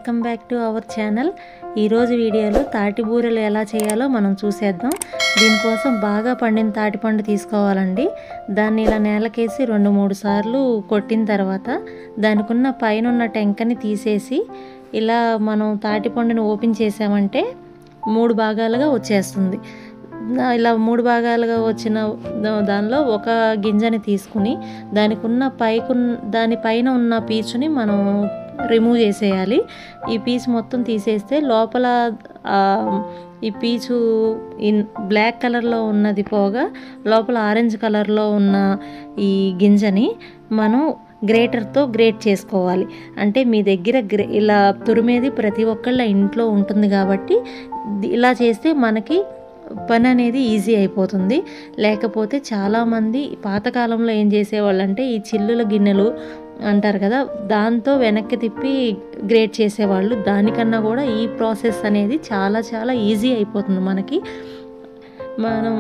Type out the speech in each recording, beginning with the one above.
welcome back to our channel ఈరోజు వీడియోలో తాటి బూరెలు ఎలా చేయాలో మనం చూసేద్దాం దీనికోసం బాగా పండిన తాటిపండు తీసుకోవాలండి దాన్ని ఇలా నేలకేసి రెండు మూడు సార్లు కొట్టిన తర్వాత దానికి ఉన్న పైన ఉన్న టెంకని తీసేసి ఇలా మనం తాటిపండుని ఓపెన్ చేసామంటే మూడు భాగాలుగా వచ్చేస్తుంది నా- ఇలా మూడు భాగాలుగా వచ్చిన దా- దానిలో ఒక గింజని తీసుకుని దానికి ఉన్న పైకు దానిపైన ఉన్న పీచుని మనం రిమూవ్ చేసేయాలి ఈ పీచు మొత్తం తీసేస్తే లోపల ఆ, ఈ పీచు ఇన్ బ్లాక్ కలర్లో ఉన్నది పోగా లోపల ఆరెంజ్ కలర్లో ఉన్న ఈ గింజని మనం గ్రేటర్తో గ్రేట్ చేసుకోవాలి అంటే మీ దగ్గర గ్రే ఇలా తురిమేది ప్రతి ఒక్కళ్ళ ఇంట్లో ఉంటుంది కాబట్టి ది- ఇలా చేస్తే మనకి పని అనేది ఈజీ అయిపోతుంది లేకపోతే చాలామంది పాతకాలంలో ఏం చేసేవాళ్ళు అంటే ఈ చిల్లుల గిన్నెలు అంటారు కదా దాంతో వెనక్కి తిప్పి గ్రేట్ చేసేవాళ్ళు దానికన్నా కూడా ఈ ప్రాసెస్ అనేది చాలా చాలా ఈజీ అయిపోతుంది మనకి మనం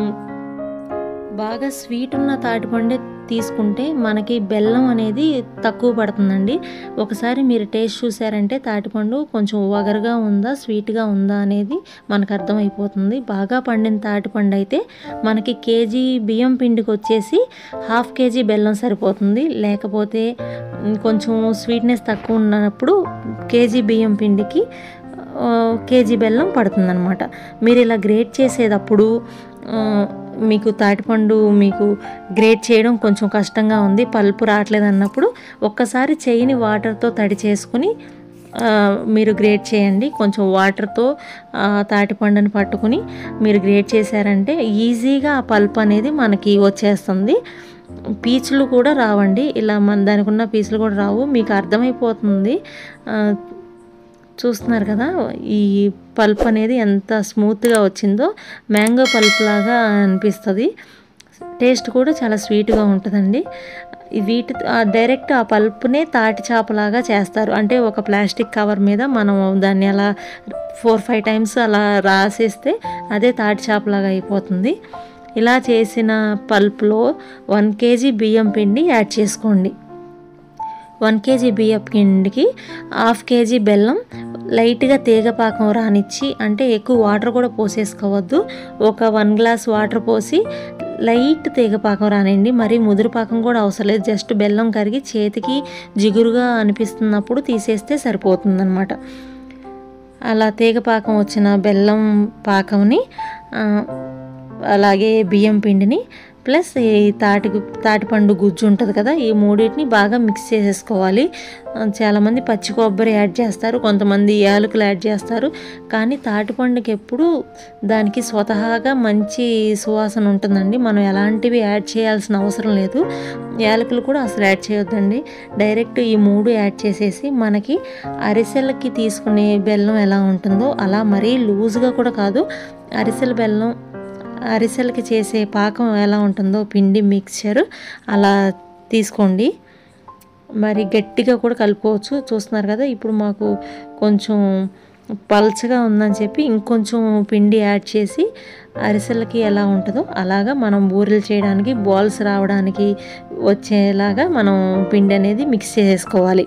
బాగా స్వీట్ ఉన్న తాటిపండే తీసుకుంటే మనకి బెల్లం అనేది తక్కువ పడుతుందండి ఒకసారి మీరు టేస్ట్ చూసారంటే తాటిపండు కొంచెం వగరుగా ఉందా స్వీట్గా ఉందా అనేది మనకు అర్థమైపోతుంది బాగా పండిన తాటిపండు అయితే మనకి కేజీ బియ్యం పిండికి వచ్చేసి హాఫ్ కేజీ బెల్లం సరిపోతుంది లేకపోతే మ్, కొంచెం స్వీట్నెస్ తక్కువ ఉన్నప్పుడు కేజీ బియ్యం పిండికి ఆ, కేజీ బెల్లం పడుతుందన్నమాట మీరు ఇలా గ్రేట్ చేసేటప్పుడు ఆ, మీకు తాటిపండు మీకు గ్రేట్ చేయడం కొంచెం కష్టంగా ఉంది పల్పు రావట్లేదు అన్నప్పుడు ఒక్కసారి చెయ్యిని వాటర్తో తడి చేసుకుని ఆ, మీరు గ్రేట్ చేయండి కొంచెం వాటర్తో ఆ, తాటిపండుని పట్టుకుని మీరు గ్రేట్ చేశారంటే ఈజీగా ఆ పల్ప్ అనేది మనకి వచ్చేస్తుంది పీచులు కూడా రావండి ఇలా మన దానికి ఉన్న పీచులు కూడా రావు మీకు అర్థమైపోతుంది ఆ, చూస్తున్నారు కదా ఈ పల్ప్ అనేది ఎంత స్మూత్గా వచ్చిందో మ్యాంగో పల్ప్ లాగా అనిపిస్తుంది టేస్ట్ కూడా చాలా స్వీట్గా ఉంటుందండి ఈ వీటి ఆ డైరెక్ట్ ఆ పల్ప్నే తాటి చేపలాగా చేస్తారు అంటే ఒక ప్లాస్టిక్ కవర్ మీద మనం దాన్ని అలా ఫోర్ ఫైవ్ టైమ్స్ అలా రాసేస్తే అదే తాటి చేపలాగా అయిపోతుంది ఇలా చేసిన పల్ప్లో వన్ కేజీ బియ్యం పిండి యాడ్ చేసుకోండి వన్ కేజీ బియ్యం పిండికి హాఫ్ కేజీ బెల్లం లైట్గా తీగపాకం రానిచ్చి అంటే ఎక్కువ వాటర్ కూడా పోసేసుకోవద్దు ఒక వన్ గ్లాస్ వాటర్ పోసి లైట్ తీగపాకం రానండి మరి ముదురు పాకం కూడా అవసరం లేదు జస్ట్ బెల్లం కరిగి చేతికి జిగురుగా అనిపిస్తున్నప్పుడు తీసేస్తే సరిపోతుందన్నమాట అలా తీగపాకం వచ్చిన బెల్లం పాకంని ఆ, అలాగే బియ్యం పిండిని ప్లస్ ఈ తాటి గు- తాటిపండు గుజ్జు ఉంటుంది కదా ఈ మూడింటిని బాగా మిక్స్ చేసేసుకోవాలి ఆ, చాలామంది పచ్చి కొబ్బరి యాడ్ చేస్తారు కొంతమంది యాలకులు యాడ్ చేస్తారు కానీ తాటిపండుకి ఎప్పుడు దానికి స్వతహాగా మంచి సువాసన ఉంటుందండి మనం ఎలాంటివి యాడ్ చేయాల్సిన అవసరం లేదు యాలకులు కూడా అసలు యాడ్ చేయొద్దండి డైరెక్ట్ ఈ మూడు యాడ్ చేసేసి మనకి అరిసెలకి తీసుకునే బెల్లం ఎలా ఉంటుందో అలా మరీ లూజ్గా కూడా కాదు అరిసెల బెల్లం అరిసెలకి చేసే పాకం ఎలా ఉంటుందో పిండి మిక్చర్ అలా తీసుకోండి మరి గట్టిగా కూడా కలుపుకోవచ్చు చూస్తున్నారు కదా ఇప్పుడు మాకు కొంచెం పల్చగా ఉందని చెప్పి ఇంకొంచెం పిండి యాడ్ చేసి అరిసెలకి ఎలా ఉంటుందో అలాగా మనం బూరెలు చేయడానికి బాల్స్ రావడానికి వచ్చేలాగా మనం పిండి అనేది మిక్స్ చేసేసుకోవాలి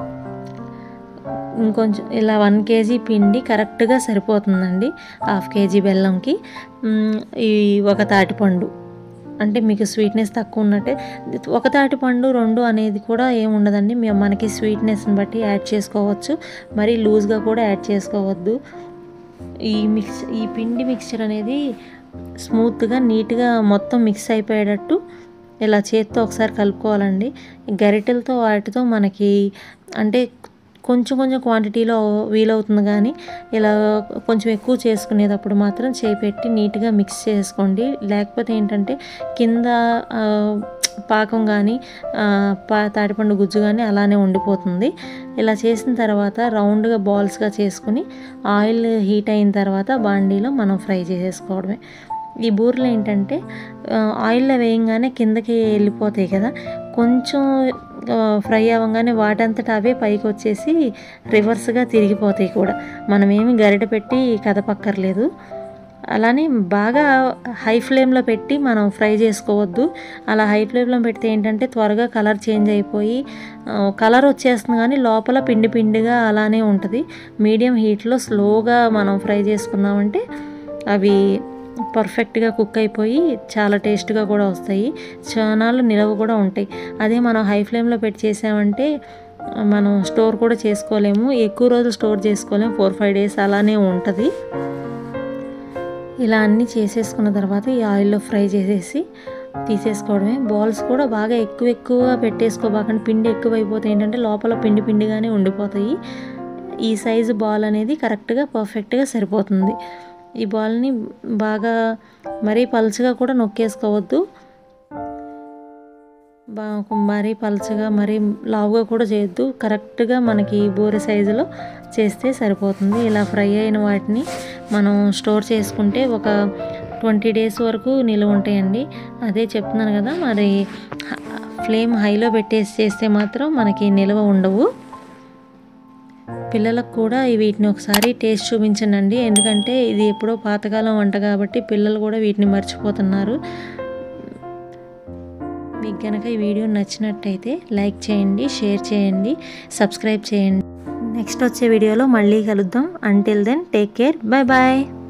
ఇంకొంచెం ఇలా వన్ కేజీ పిండి కరెక్ట్గా సరిపోతుందండి హాఫ్ కేజీ బెల్లంకి మ్, ఈ ఒక తాటిపండు అంటే మీకు స్వీట్నెస్ తక్కువ ఉన్నట్టే ఒక తాటిపండు రెండు అనేది కూడా ఏముండదండి మేము మనకి స్వీట్నెస్ని బట్టి యాడ్ చేసుకోవచ్చు మరి లూజ్గా కూడా యాడ్ చేసుకోవద్దు ఈ మిక్స్ ఈ పిండి మిక్చర్ అనేది స్మూత్గా నీట్గా మొత్తం మిక్స్ అయిపోయేటట్టు ఇలా చేత్తో ఒకసారి కలుపుకోవాలండి గరిటెలతో వాటితో మనకి అంటే కొంచెం కొంచెం క్వాంటిటీలో వీలవుతుంది కానీ ఇలా కొంచెం ఎక్కువ చేసుకునేటప్పుడు మాత్రం చేయి పెట్టి నీట్గా మిక్స్ చేసుకోండి లేకపోతే ఏంటంటే కింద ఆ, పాకం కానీ ఆ, పా తాటిపండు గుజ్జు కానీ అలానే ఉండిపోతుంది ఇలా చేసిన తర్వాత రౌండ్గా బాల్స్గా చేసుకుని ఆయిల్ హీట్ అయిన తర్వాత బాండీలో మనం ఫ్రై చేసేసుకోవడమే ఈ బూరెలు ఏంటంటే ఆ, ఆయిల్లో వేయంగానే కిందకి వెళ్ళిపోతాయి కదా కొంచెం ఆ, ఫ్రై అవ్వగానే వాటంతట అవే పైకి వచ్చేసి రివర్స్గా తిరిగిపోతాయి కూడా మనం ఏమి గరిట పెట్టి కదపక్కర్లేదు అలానే బాగా హై ఫ్లేమ్లో పెట్టి మనం ఫ్రై చేసుకోవద్దు అలా హై ఫ్లేమ్లో పెడితే ఏంటంటే త్వరగా కలర్ చేంజ్ అయిపోయి కలర్ వచ్చేస్తుంది కానీ లోపల పిండి పిండిగా అలానే ఉంటుంది మీడియం హీట్లో స్లోగా మనం ఫ్రై చేసుకున్నామంటే అవి పర్ఫెక్ట్గా కుక్ అయిపోయి చాలా టేస్ట్గా కూడా వస్తాయి చానాలు నిలవ కూడా ఉంటాయి అదే మనం హై ఫ్లేమ్లో పెట్టి చేసామంటే మనం స్టోర్ కూడా చేసుకోలేము ఎక్కువ రోజులు స్టోర్ చేసుకోలేము ఫోర్ ఫైవ్ డేస్ అలానే ఉంటుంది ఇలా అన్నీ చేసేసుకున్న తర్వాత ఈ ఆయిల్లో ఫ్రై చేసేసి తీసేసుకోవడమే బాల్స్ కూడా బాగా ఎక్కువ ఎక్కువగా పెట్టేసుకోబాకండి పిండి ఎక్కువ అయిపోతే ఏంటంటే లోపల పిండి పిండిగానే ఉండిపోతాయి ఈ సైజు బాల్ అనేది కరెక్ట్గా పర్ఫెక్ట్గా సరిపోతుంది ఈ బాల్ని బాగా మరీ పలుచగా కూడా నొక్కేసుకోవద్దు బా మరీ పలుచగా మరీ లావుగా కూడా చేయొద్దు కరెక్ట్గా మనకి బూరె సైజులో చేస్తే సరిపోతుంది ఇలా ఫ్రై అయిన వాటిని మనం స్టోర్ చేసుకుంటే ఒక ట్వంటీ డేస్ వరకు నిలువ ఉంటాయండి అదే చెప్తున్నాను కదా మరి ఫ్లేమ్ హైలో పెట్టేసి చేస్తే మాత్రం మనకి నిల్వ ఉండవు పిల్లలకు కూడా వీటిని ఒకసారి టేస్ట్ చూపించండి ఎందుకంటే ఇది ఎప్పుడో పాతకాలం వంట కాబట్టి పిల్లలు కూడా వీటిని మర్చిపోతున్నారు మీకు కనుక ఈ వీడియో నచ్చినట్టయితే లైక్ చేయండి షేర్ చేయండి సబ్స్క్రైబ్ చేయండి నెక్స్ట్ వచ్చే వీడియోలో మళ్ళీ కలుద్దాం until then take care bye bye